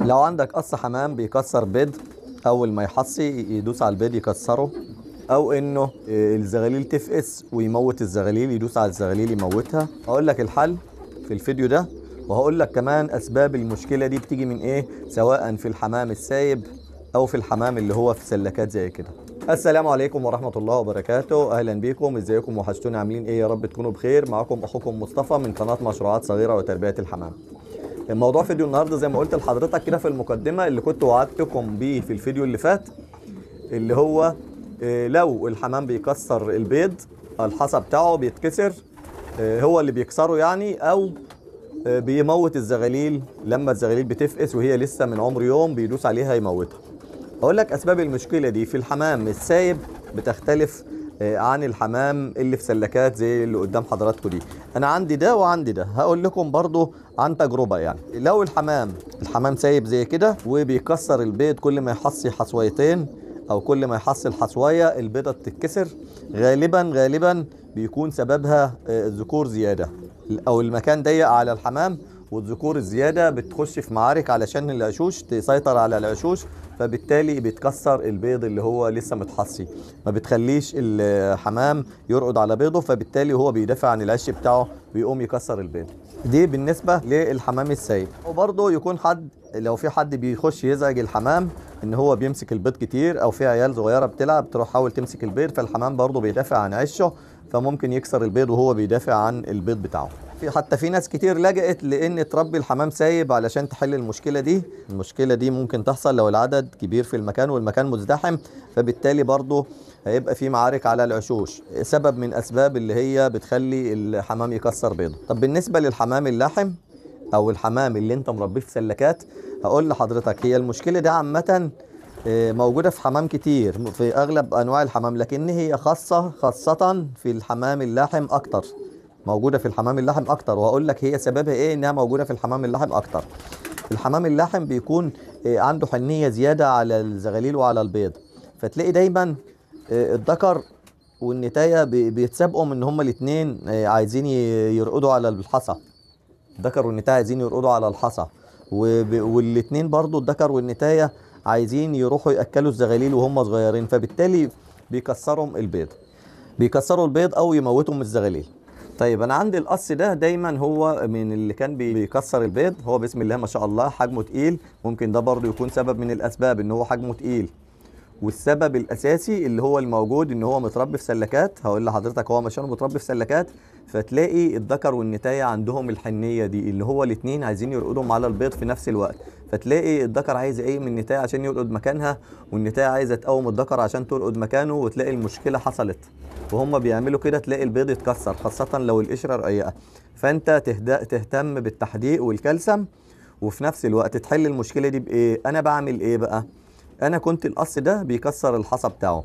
لو عندك قص حمام بيكسر بيض اول ما يحصي يدوس على البيض يكسره او انه الزغاليل تفقس ويموت الزغاليل يدوس على الزغاليل يموتها هقول لك الحل في الفيديو ده وهقول لك كمان اسباب المشكله دي بتيجي من ايه سواء في الحمام السايب او في الحمام اللي هو في سلكات زي كده السلام عليكم ورحمه الله وبركاته اهلا بيكم ازيكم وحشتوني عاملين ايه يا رب تكونوا بخير معاكم اخوكم مصطفى من قناه مشروعات صغيره وتربيه الحمام الموضوع فيديو النهارده زي ما قلت لحضرتك كده في المقدمه اللي كنت وعدتكم بيه في الفيديو اللي فات اللي هو إيه، لو الحمام بيكسر البيض الحصى بتاعه بيتكسر إيه، هو اللي بيكسره يعني او إيه، بيموت الزغاليل لما الزغاليل بتفقس وهي لسه من عمر يوم بيدوس عليها يموتها اقول لك اسباب المشكله دي في الحمام السايب بتختلف آه، عن الحمام اللي في سلكات زي اللي قدام حضراتكم دي انا عندي ده وعندي ده هقول لكم برضو عن تجربه يعني لو الحمام الحمام سايب زي كده وبيكسر البيض كل ما يحصي حصويتين او كل ما يحصي الحصويه البيضه بتتكسر غالبا غالبا بيكون سببها آه، ذكور زياده او المكان ضيق على الحمام والذكور الزياده بتخش في معارك علشان العشوش تسيطر على العشوش فبالتالي بيتكسر البيض اللي هو لسه متحصي ما بتخليش الحمام يرقد على بيضه فبالتالي هو بيدافع عن العش بتاعه بيقوم يكسر البيض دي بالنسبه للحمام السايب وبرضه يكون حد لو في حد بيخش يزعج الحمام ان هو بيمسك البيض كتير او في عيال صغيره بتلعب تروح حاول تمسك البيض فالحمام برضه بيدافع عن عشه فممكن يكسر البيض وهو بيدافع عن البيض بتاعه في حتى في ناس كتير لجأت لان تربي الحمام سايب علشان تحل المشكله دي المشكله دي ممكن تحصل لو العدد كبير في المكان والمكان مزدحم فبالتالي برضه هيبقى في معارك على العشوش سبب من اسباب اللي هي بتخلي الحمام يكسر بيضه طب بالنسبه للحمام اللاحم او الحمام اللي انت مربيه في سلكات هقول لحضرتك هي المشكله دي عامه آه، موجودة في حمام كتير في أغلب أنواع الحمام لكن هي خاصة خاصة في الحمام اللاحم أكتر موجودة في الحمام اللحم أكتر وهقول لك هي سببها إيه إنها موجودة في الحمام اللحم أكتر الحمام اللحم بيكون آه، عنده حنية زيادة على الزغاليل وعلى البيض فتلاقي دايما آه، الذكر والنتاية بي- بيتسابقوا ان هما الاتنين آه، عايزين ي- يرقدوا على الحصى الذكر والنتاية عايزين يرقدوا على الحصى وب- والاتنين برضو الذكر والنتاية عايزين يروحوا ياكلوا الزغاليل وهم صغيرين فبالتالي بيكسرهم البيض بيكسروا البيض او يموتهم الزغاليل طيب انا عندي القص ده دايما هو من اللي كان بي- بيكسر البيض هو بسم الله ما شاء الله حجمه تقيل ممكن ده برضو يكون سبب من الاسباب ان هو حجمه تقيل والسبب الاساسي اللي هو الموجود ان هو متربي في سلكات هقول لحضرتك هو مش متربي في سلكات فتلاقي الذكر والنتايه عندهم الحنيه دي اللي هو الاثنين عايزين يرقدوا على البيض في نفس الوقت فتلاقي الذكر عايز يقيم النتايه عشان يرقد مكانها والنتايه عايزه تقوم الذكر عشان ترقد مكانه وتلاقي المشكله حصلت وهم بيعملوا كده تلاقي البيض يتكسر خاصه لو القشره رقيقه فانت تهد- تهتم بالتحديق والكلسم وفي نفس الوقت تحل المشكله دي بايه انا بعمل ايه بقى انا كنت القص ده بيكسر الحصى بتاعه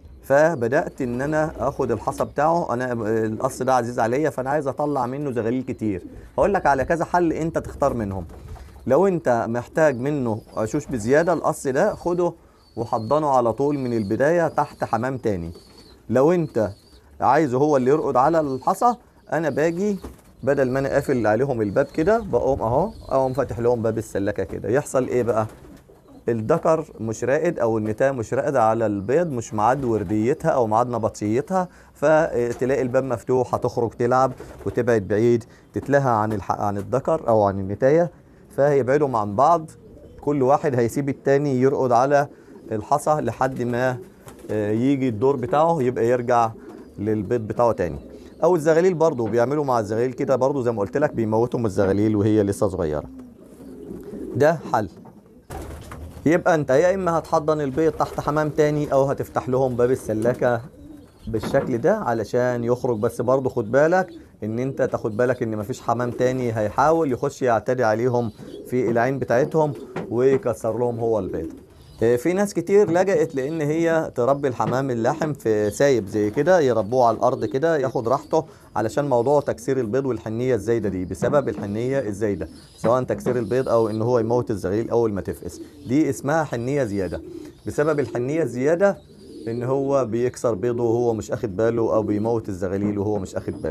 فبدات ان انا اخد الحصى بتاعه انا القص ده عزيز عليا فانا عايز اطلع منه زغاليل كتير هقول لك على كذا حل انت تختار منهم لو انت محتاج منه عشوش بزياده القص ده خده وحضنه على طول من البدايه تحت حمام تاني لو انت عايزه هو اللي يرقد على الحصى انا باجي بدل ما انا قافل عليهم الباب كده بقوم اهو اقوم فاتح لهم باب السلكه كده يحصل ايه بقى الذكر مش راقد او النتايه مش راقده على البيض مش معاد ورديتها او معاد نبطشيتها فتلاقي الباب مفتوح هتخرج تلعب وتبعد بعيد تتلهى عن الح... عن الذكر او عن النتايه فهيبعدوا عن بعض كل واحد هيسيب التاني يرقد على الحصى لحد ما آه، يجي الدور بتاعه يبقى يرجع للبيض بتاعه تاني او الزغاليل برضو بيعملوا مع الزغاليل كده برضو زي ما قلت لك بيموتهم الزغاليل وهي لسه صغيره ده حل يبقى انت يا اما هتحضن البيض تحت حمام تاني او هتفتح لهم باب السلاكه بالشكل ده علشان يخرج بس برضه خد بالك ان انت تاخد بالك ان مفيش حمام تاني هيحاول يخش يعتدي عليهم في العين بتاعتهم ويكسر لهم هو البيض اه، في ناس كتير لجأت لان هي تربي الحمام اللحم في سايب زي كده يربوه على الارض كده ياخد راحته علشان موضوع تكسير البيض والحنيه الزايده دي بسبب الحنيه الزايده سواء تكسير البيض او ان هو يموت الزغاليل اول ما تفقس دي اسمها حنيه زياده بسبب الحنيه الزياده ان هو بيكسر بيضه وهو مش اخد باله او بيموت الزغاليل وهو مش اخد باله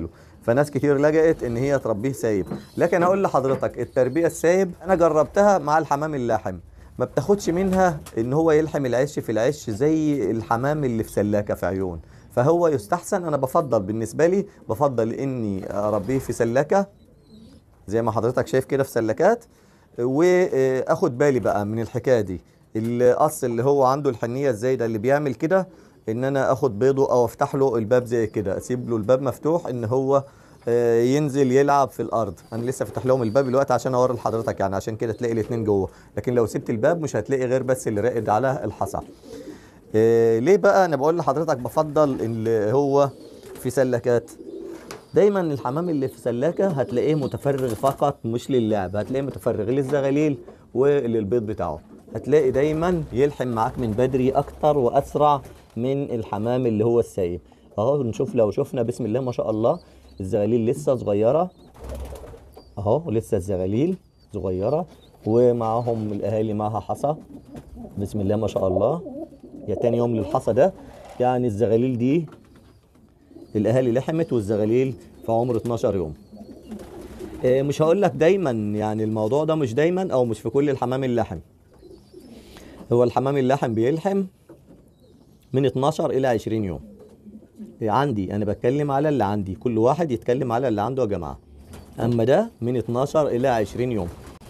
فناس كتير لجأت ان هي تربيه سايب لكن اقول لحضرتك التربيه السايب انا جربتها مع الحمام اللاحم ما بتاخدش منها ان هو يلحم العش في العش زي الحمام اللي في سلاكه في عيون فهو يستحسن انا بفضل بالنسبه لي بفضل اني اربيه في سلاكه زي ما حضرتك شايف كده في سلكات واخد بالي بقى من الحكايه دي القص اللي هو عنده الحنيه الزايده اللي بيعمل كده ان انا اخد بيضه او افتح له الباب زي كده اسيب له الباب مفتوح ان هو آه، ينزل يلعب في الارض انا لسه فاتح لهم الباب دلوقتي عشان اوري لحضرتك يعني عشان كده تلاقي الاثنين جوه لكن لو سبت الباب مش هتلاقي غير بس اللي راقد على الحصى آه، ليه بقى انا بقول لحضرتك بفضل اللي هو في سلكات دايما الحمام اللي في سلاكه هتلاقيه متفرغ فقط مش للعب هتلاقيه متفرغ للزغاليل وللبيض بتاعه هتلاقي دايما يلحم معاك من بدري اكتر واسرع من الحمام اللي هو السايب اهو نشوف لو شفنا بسم الله ما شاء الله الزغاليل لسه صغيره اهو لسه الزغاليل صغيره ومعاهم الاهالي معاها حصى بسم الله ما شاء الله يا تاني يوم للحصى ده يعني الزغاليل دي الاهالي لحمت والزغاليل في عمر 12 يوم آه، مش هقول لك دايما يعني الموضوع ده مش دايما او مش في كل الحمام اللحم هو الحمام اللحم بيلحم من 12 الى 20 يوم آه، عندي انا بتكلم على اللي عندي كل واحد يتكلم على اللي عنده يا جماعه اما ده من 12 الى 20 يوم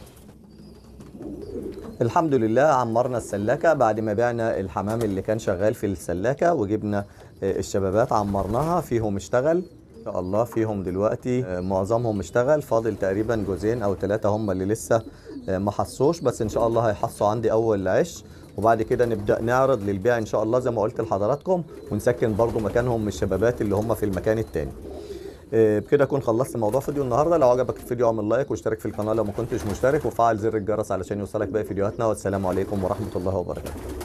الحمد لله عمرنا السلاكة بعد ما بعنا الحمام اللي كان شغال في السلاكة وجبنا آه، الشبابات عمرناها فيهم اشتغل ان شاء الله فيهم دلوقتي آه، معظمهم اشتغل فاضل تقريبا جوزين او ثلاثة هم اللي لسه آه، ما حصوش بس ان شاء الله هيحصوا عندي اول عش وبعد كده نبدا نعرض للبيع ان شاء الله زي ما قلت لحضراتكم ونسكن برضو مكانهم من الشبابات اللي هم في المكان التاني آه، بكده اكون خلصت موضوع فيديو النهارده لو عجبك الفيديو اعمل لايك واشترك في القناه لو ما كنتش مشترك وفعل زر الجرس علشان يوصلك باقي فيديوهاتنا والسلام عليكم ورحمه الله وبركاته